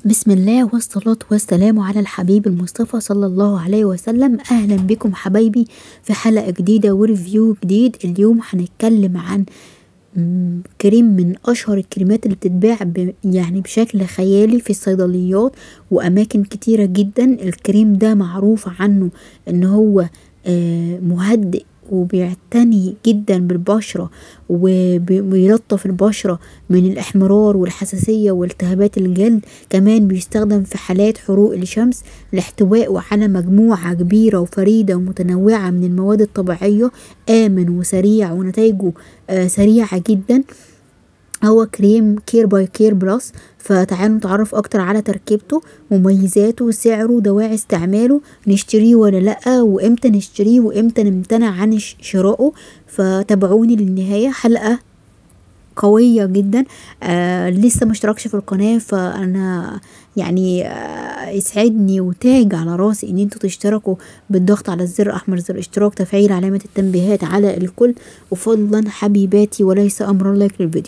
بسم الله والصلاة والسلام على الحبيب المصطفى صلى الله عليه وسلم أهلا بكم حبايبي في حلقة جديدة وريفيو جديد اليوم هنتكلم عن مم، كريم من أشهر الكريمات اللي بتتباع ب- يعني بشكل خيالي في الصيدليات وأماكن كتيرة جدا الكريم ده معروف عنه إن هو آه، مهدئ وبيعتني جدا بالبشرة وبي- وبيلطف البشرة من الإحمرار والحساسية والتهابات الجلد كمان بيستخدم في حالات حروق الشمس لاحتوائه على مجموعة كبيرة وفريدة ومتنوعة من المواد الطبيعية آمن وسريع ونتائجه آه، سريعة جدا هو كريم كير باي كير بلس فتعالوا نتعرف اكتر على تركيبته مميزاته سعره دواعي استعماله نشتريه ولا لا وامتى نشتريه وامتى نمتنع عن ش- شرائه فتابعوني للنهاية حلقة قوية جدا آه لسه مشتركش في القناة فانا يعني آه يسعدني وتاج على راسي ان انتوا تشتركوا بالضغط على الزر احمر زر اشتراك تفعيل علامة التنبيهات على الكل وفضلا حبيباتي وليس امرا لايك للفيديو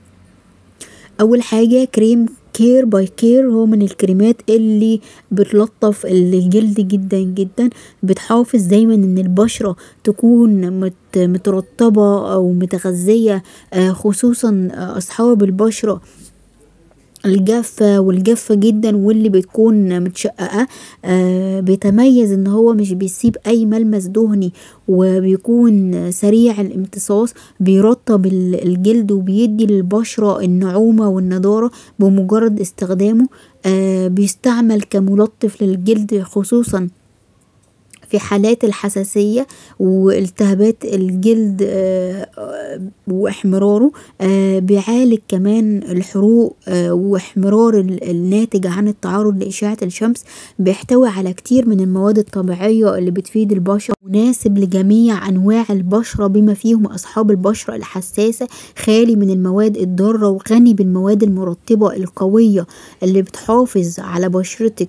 اول حاجه كريم كير باي كير هو من الكريمات اللي بتلطف الجلد جدا جدا بتحافظ دايما ان البشرة تكون مت مترطبة او متغذية آه، خصوصا آه، اصحاب البشرة الجافة والجافة جدا واللي بتكون متشققة آه بيتميز ان هو مش بيسيب اي ملمس دهني وبيكون سريع الامتصاص بيرطب ال- الجلد وبيدي للبشرة النعومة والنضارة بمجرد استخدامه آه بيستعمل كملطف للجلد خصوصا في حالات الحساسية والتهابات الجلد آه، آه، واحمراره آه، بيعالج كمان الحروق آه، واحمرار ال- الناتج عن التعرض لإشعة الشمس بيحتوي على كتير من المواد الطبيعية اللي بتفيد البشرة مناسب لجميع أنواع البشرة بما فيهم أصحاب البشرة الحساسة خالي من المواد الضارة وغني بالمواد المرطبة القوية اللي بتحافظ على بشرتك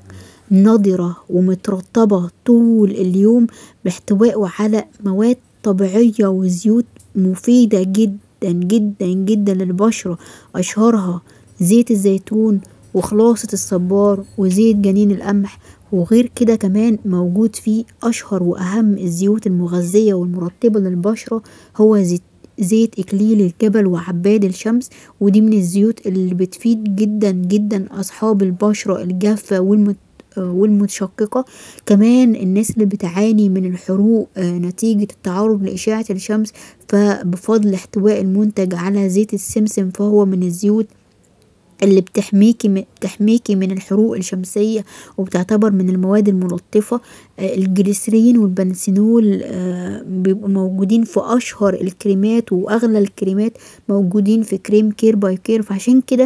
نضرة ومترطبة طول اليوم باحتوائه على مواد طبيعية وزيوت مفيدة جدا جدا جدا للبشرة أشهرها زيت الزيتون وخلاصة الصبار وزيت جنين القمح وغير كده كمان موجود فيه أشهر وأهم الزيوت المغذية والمرطبة للبشرة هو زيت زيت إكليل الجبل وعباد الشمس ودي من الزيوت اللي بتفيد جدا جدا أصحاب البشرة الجافة والمت والمتشققة كمان الناس اللي بتعاني من الحروق آه، نتيجة التعرض لإشعة الشمس فبفضل احتواء المنتج على زيت السمسم فهو من الزيوت اللي بتحميكي م- بتحميكي من الحروق الشمسية وبتعتبر من المواد الملطفة آه، الجليسرين والبنسينول آه، بيبقوا موجودين في أشهر الكريمات وأغلى الكريمات موجودين في كريم كير باي كير فعشان كده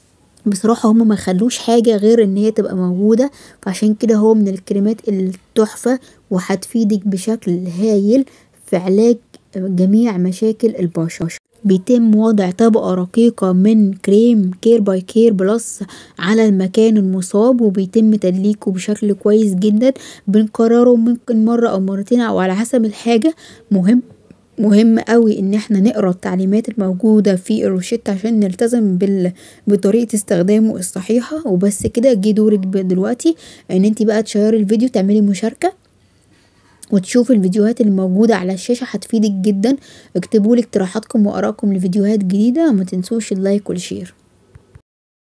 بصراحة هما ما خلوش حاجة غير ان هي تبقى موجودة فعشان كده هو من الكريمات التحفة وهتفيدك بشكل هايل في علاج جميع مشاكل البشرة بيتم وضع طبقة رقيقة من كريم كير باي كير بلس على المكان المصاب وبيتم تدليكه بشكل كويس جدا بنكرره ممكن مرة او مرتين او على حسب الحاجة مهم مهم قوي ان احنا نقرا التعليمات الموجوده في الروشته عشان نلتزم بال... بطريقه استخدامه الصحيحه وبس كده جه دورك ب- دلوقتي ان انت بقى تشيري الفيديو تعملي مشاركه وتشوفي الفيديوهات اللي موجودة على الشاشة هتفيدك جدا اكتبوا لي اقتراحاتكم وآرائكم لفيديوهات جديدة ما تنسوش اللايك والشير